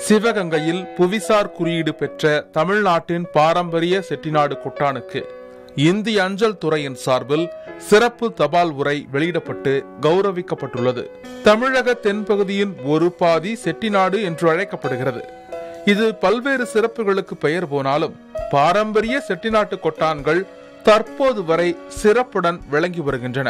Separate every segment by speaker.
Speaker 1: சிவகங்கையில் புவிசார் குறியீடு பெற்ற தமிழ்நாட்டின் பாரம்பரிய செட்டிநாடு கொட்டானுக்கு இந்திய அஞ்சல் துறையின் சார்பில் சிறப்பு தபால் உரை வெளியிடப்பட்டு கௌரவிக்கப்பட்டுள்ளது தமிழக தென்பகுதியின் ஒரு பாதி செட்டிநாடு என்று அழைக்கப்படுகிறது இது பல்வேறு சிறப்புகளுக்கு பெயர் போனாலும் பாரம்பரிய செட்டிநாட்டு கொட்டான்கள் தற்போது வரை சிறப்புடன் விளங்கி வருகின்றன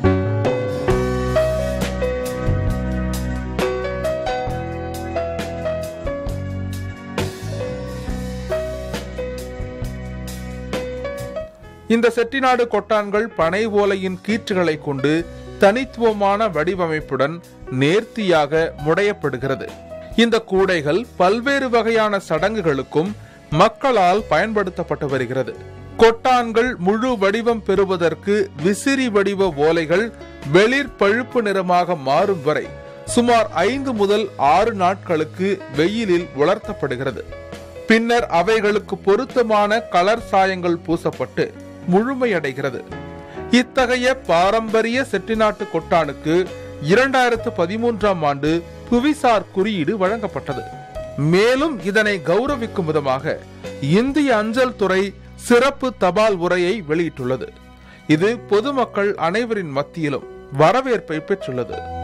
Speaker 1: இந்த செட்டிநாடு கொட்டான்கள் பனை ஓலையின் கீற்றுகளை கொண்டு தனித்துவமான வடிவமைப்புடன் நேர்த்தியாக முடையப்படுகிறது இந்த கூடைகள் பல்வேறு வகையான சடங்குகளுக்கும் மக்களால் பயன்படுத்தப்பட்டு வருகிறது கொட்டான்கள் முழு வடிவம் பெறுவதற்கு விசிறி வடிவ ஓலைகள் வெளிர் பழுப்பு நிறமாக மாறும் வரை சுமார் ஐந்து முதல் ஆறு நாட்களுக்கு வெயிலில் உலர்த்தப்படுகிறது பின்னர் அவைகளுக்கு பொருத்தமான கலர் சாயங்கள் பூசப்பட்டு முழுமையடைகிறது இத்தகைய பாரம்பரிய செட்டிநாட்டு கொட்டானுக்கு இரண்டாயிரத்து பதிமூன்றாம் ஆண்டு புவிசார் குறியீடு வழங்கப்பட்டது மேலும் இதனை கௌரவிக்கும் விதமாக இந்திய அஞ்சல் துறை சிறப்பு தபால் உரையை வெளியிட்டுள்ளது இது பொதுமக்கள் அனைவரின் மத்தியிலும் வரவேற்பை பெற்றுள்ளது